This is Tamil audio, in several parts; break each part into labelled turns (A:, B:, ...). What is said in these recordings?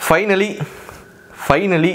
A: ஃபைனலி ஃபைனலி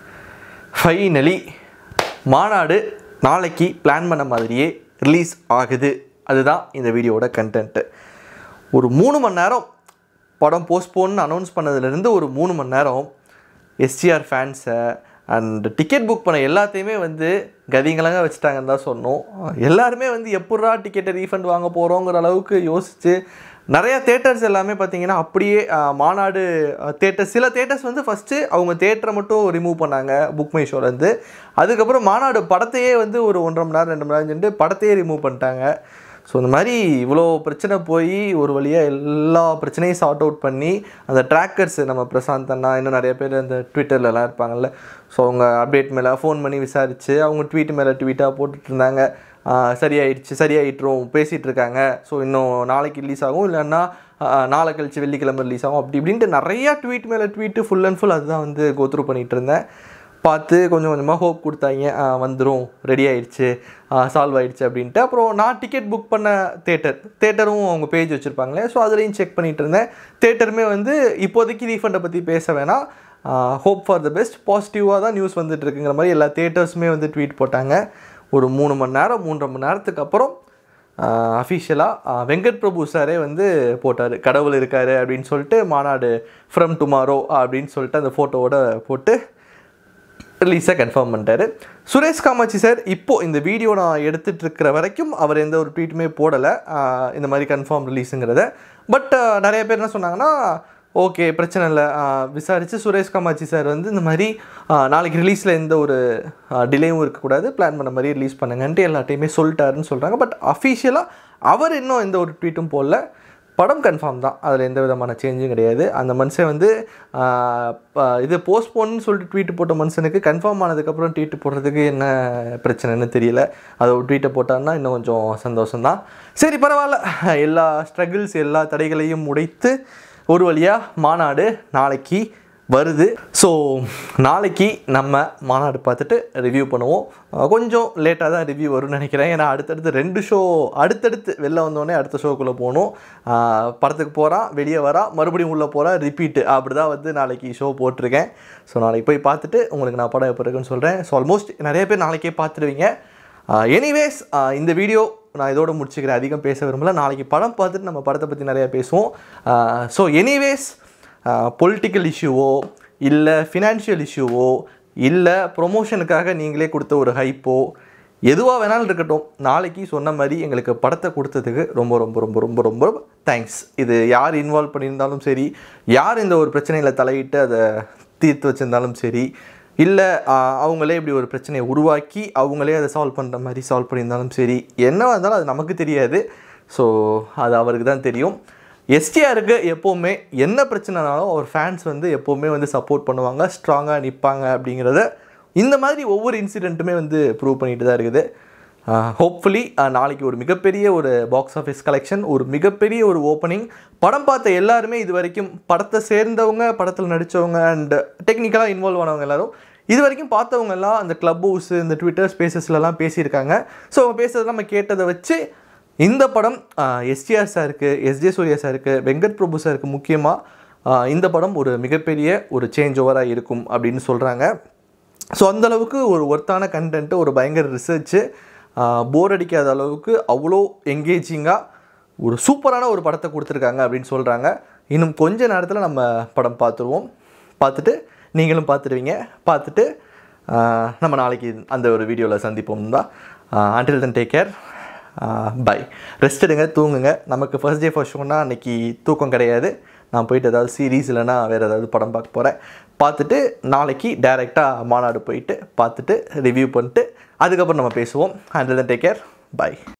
A: ஃபைனலி மாநாடு நாளைக்கு பிளான் பண்ண மாதிரியே ரிலீஸ் ஆகுது அதுதான் இந்த வீடியோவோட கண்டென்ட்டு ஒரு மூணு மணி நேரம் படம் போஸ்ட்போன் அனௌன்ஸ் பண்ணதுலேருந்து ஒரு மூணு மணி நேரம் எஸ்டிஆர் ஃபேன்ஸை அண்ட் டிக்கெட் புக் பண்ண எல்லாத்தையுமே வந்து கதிங்கலங்க வச்சுட்டாங்கன்னு தான் சொன்னோம் எல்லாருமே வந்து எப்பட்றா டிக்கெட்டை ரீஃபண்ட் வாங்க போகிறோங்கிற அளவுக்கு யோசிச்சு நிறையா தேட்டர்ஸ் எல்லாமே பார்த்தீங்கன்னா அப்படியே அஹ், மாநாடு தேட்டர்ஸ் சில தேட்டர்ஸ் வந்து ஃபஸ்ட்டு அவங்க தேட்டரை மட்டும் ரிமூவ் பண்ணாங்க புக் மை ஷோலேருந்து அதுக்கப்புறம் மாநாடு படத்தையே வந்து ஒரு ஒன்றரை மணி நேரம் ரெண்டு மணி நேரம் சென்று படத்தையே ரிமூவ் பண்ணிட்டாங்க ஸோ இந்த மாதிரி இவ்வளோ பிரச்சனை போய் ஒரு வழியாக எல்லா பிரச்சனையும் சார்ட் அவுட் பண்ணி அந்த ட்ராக்கர்ஸ் நம்ம பிரசாந்த் அண்ணா இன்னும் நிறைய பேர் அந்த ட்விட்டர்லலாம் இருப்பாங்கல்ல ஸோ அவங்க அப்டேட் மேலே ஃபோன் பண்ணி விசாரித்து அவங்க ட்வீட் மேலே ட்வீட்டாக போட்டுட்டு இருந்தாங்க ஆஹ் சரியாயிடுச்சு சரியாயிட்டுரும் பேசிகிட்டு இருக்காங்க ஸோ இன்னும் நாளைக்கு ரிலீஸ் ஆகும் இல்லைன்னா ஆஹ் நாளை கழிச்சு வெள்ளிக்கிழமை ரிலீஸ் ஆகும் அப்படி இப்படின்ட்டு நிறையா ட்வீட் மேலே ட்வீட்டு ஃபுல் அண்ட் ஃபுல் அதுதான் வந்து கோத்ரூ பண்ணிகிட்டு இருந்தேன் பார்த்து கொஞ்சம் கொஞ்சமாக ஹோப் கொடுத்தாங்க வந்துடும் ரெடி ஆயிடுச்சு சால்வ் ஆயிடுச்சு அப்படின்ட்டு அப்புறம் நான் டிக்கெட் புக் பண்ண தேட்டர் தேட்டரும் அவங்க பேஜ் வச்சுருப்பாங்களே ஸோ அதுலேயும் செக் பண்ணிட்டு இருந்தேன் தேட்டருமே வந்து இப்போதைக்கு ரீஃபண்டை பற்றி பேச வேணாம் ஹோப் ஃபார் த பெஸ்ட் பாசிட்டிவாக தான் நியூஸ் வந்துட்டு இருக்குங்கிற மாதிரி எல்லா தேட்டர்ஸுமே வந்து ட்வீட் போட்டாங்க ஒரு மூணு மணி நேரம் மூன்றரை மணி நேரத்துக்கு அப்புறம் அஃபிஷியலாக வெங்கட் பிரபு சாரே வந்து போட்டார் கடவுள் இருக்காரு அப்படின்னு சொல்லிட்டு மாநாடு ஃப்ரம் டுமாரோ அப்படின்னு சொல்லிட்டு அந்த ஃபோட்டோவோட போட்டு ரிலீஸை கன்ஃபார்ம் பண்ணிட்டாரு சுரேஷ் காமாட்சி சார் இப்போது இந்த வீடியோ நான் எடுத்துகிட்டு இருக்கிற வரைக்கும் அவர் எந்த ஒரு ட்வீட்டுமே போடலை ஆஹ் இந்த மாதிரி கன்ஃபார்ம் ரிலீஸுங்கிறத பட் நிறைய பேர் என்ன சொன்னாங்கன்னா ஓகே பிரச்சனை இல்லை விசாரித்து சுரேஷ் காமாட்சி சார் வந்து இந்த மாதிரி ஆஹ் நாளைக்கு ரிலீஸில் எந்த ஒரு டிலேயும் இருக்கக்கூடாது பிளான் பண்ண மாதிரி ரிலீஸ் பண்ணுங்கன்ட்டு எல்லாட்டையுமே சொல்லிட்டாருன்னு சொல்கிறாங்க பட் அஃபிஷியலாக அவர் இன்னும் எந்த ஒரு ட்வீட்டும் போடல படம் கன்ஃபார்ம் தான் அதில் எந்த விதமான சேஞ்சும் கிடையாது அந்த மனுஷன் வந்து ஆஹ், ப- இது போஸ்ட்போன்னு சொல்லிட்டு ட்வீட் போட்ட மனுஷனுக்கு கன்ஃபார்ம் ஆனதுக்கப்புறம் ட்வீட் போடுறதுக்கு என்ன பிரச்சனைன்னு தெரியல அதை ஒரு ட்வீட்டை போட்டான்னா இன்னும் கொஞ்சம் சந்தோஷம்தான் சரி பரவாயில்ல எல்லா ஸ்ட்ரகிள்ஸ் எல்லா தடைகளையும் உடைத்து ஒரு வழியாக மாநாடு நாளைக்கு வருது ஸோ நாளைக்கு நம்ம மாநாடு பார்த்துட்டு ரிவ்யூ பண்ணுவோம் அஹ் கொஞ்சம் லேட்டாக தான் ரிவ்யூ வரும்னு நினைக்கிறேன் ஏன்னா அடுத்தடுத்து ரெண்டு ஷோ அடுத்தடுத்து வெளில வந்தோடனே அடுத்த ஷோக்குள்ளே போகணும் அஹ் படத்துக்கு போகிறான் வெளியே வரான் மறுபடியும் உள்ளே போகிறான் ரிப்பீட்டு அப்படி தான் வந்து நாளைக்கு ஷோ போட்டிருக்கேன் ஸோ நாளைக்கு போய் பார்த்துட்டு உங்களுக்கு நான் படம் எப்போ இருக்குன்னு சொல்கிறேன் ஸோ ஆல்மோஸ்ட் நிறைய பேர் நாளைக்கே பார்த்துருவீங்க எனிவேஸ் இந்த வீடியோ நான் இதோட முடிச்சுக்கிறேன் அதிகம் பேச விரும்பல நாளைக்கு படம் பார்த்துட்டு நம்ம படத்தை பற்றி நிறையா பேசுவோம் ஸோ எனிவேஸ் பொலிட்டிக்கல் இஷ்யூவோ இல்லை ஃபினான்ஷியல் இஷ்யூவோ இல்லை ப்ரொமோஷனுக்காக நீங்களே கொடுத்த ஒரு ஹைப்போ எதுவாக வேணாலும் இருக்கட்டும் நாளைக்கு சொன்ன மாதிரி எங்களுக்கு படத்தை கொடுத்ததுக்கு ரொம்ப ரொம்ப ரொம்ப ரொம்ப ரொம்ப தேங்க்ஸ் இது யார் இன்வால்வ் பண்ணியிருந்தாலும் சரி யார் இந்த ஒரு பிரச்சனையில் தலையிட்டு அதை தீர்த்து வச்சிருந்தாலும் சரி இல்லை அவங்களே இப்படி ஒரு பிரச்சனையை உருவாக்கி அவங்களே அதை சால்வ் பண்ணுற மாதிரி சால்வ் பண்ணியிருந்தாலும் சரி என்னவா இருந்தாலும் அது நமக்கு தெரியாது ஸோ அது அவருக்கு தான் தெரியும் எஸ்டிஆருக்கு எப்போவுமே என்ன பிரச்சனைனாலும் அவர் ஃபேன்ஸ் வந்து எப்போவுமே வந்து சப்போர்ட் பண்ணுவாங்க ஸ்ட்ராங்காக நிற்பாங்க அப்படிங்கிறத இந்த மாதிரி ஒவ்வொரு இன்சிடெண்ட்டுமே வந்து ப்ரூவ் பண்ணிட்டு தான் இருக்குது ஹோப்ஃபுல்லி நாளைக்கு ஒரு மிகப்பெரிய ஒரு பாக்ஸ் ஆஃபீஸ் கலெக்ஷன் ஒரு மிகப்பெரிய ஒரு ஓப்பனிங் படம் பார்த்த எல்லாருமே இது வரைக்கும் படத்தை சேர்ந்தவங்க படத்தில் நடித்தவங்க அண்ட் டெக்னிக்கலாக இன்வால்வ் ஆனவங்க எல்லாரும் இது வரைக்கும் பார்த்தவங்க எல்லாம் அந்த கிளப் ஹவுஸ் இந்த ட்விட்டர் ஸ்பேசஸ்லலாம் பேசியிருக்காங்க ஸோ அவங்க பேசுறதை நம்ம கேட்டதை வச்சு இந்த படம் எஸ்டிஆர் சாருக்கு எஸ்ஜே சூர்யா சாருக்கு வெங்கட் பிரபு சாருக்கு முக்கியமாக இந்த படம் ஒரு மிகப்பெரிய ஒரு சேஞ்ச் ஓவராக இருக்கும் அப்படின்னு சொல்கிறாங்க ஸோ அந்தளவுக்கு ஒரு ஒர்த்தான கண்டென்ட்டு ஒரு பயங்கர ரிசர்ச்சு போர் அடிக்காத அளவுக்கு அவ்வளோ எங்கேஜிங்காக ஒரு சூப்பரான ஒரு படத்தை கொடுத்துருக்காங்க அப்படின்னு சொல்கிறாங்க இன்னும் கொஞ்ச நேரத்தில் நம்ம படம் பார்த்துருவோம் பார்த்துட்டு நீங்களும் பார்த்துருவீங்க பார்த்துட்டு ஆஹ், நம்ம நாளைக்கு அந்த ஒரு வீடியோவில் சந்திப்போம் தான் until then take care bye rest எடுங்க தூங்குங்க நமக்கு ஃபர்ஸ்ட் டே ஃபர்ஸ்ட் ஷோனா அன்றைக்கி தூக்கம் கிடையாது நான் போயிட்டு ஏதாவது சீரீஸ் இல்லைனா வேறு ஏதாவது படம் பார்க்க போகிறேன் பார்த்துட்டு நாளைக்கு டைரெக்டாக மாநாடு போயிட்டு பார்த்துட்டு ரிவ்யூ பண்ணிட்டு அதுக்கப்புறம் நம்ம பேசுவோம் until then take care by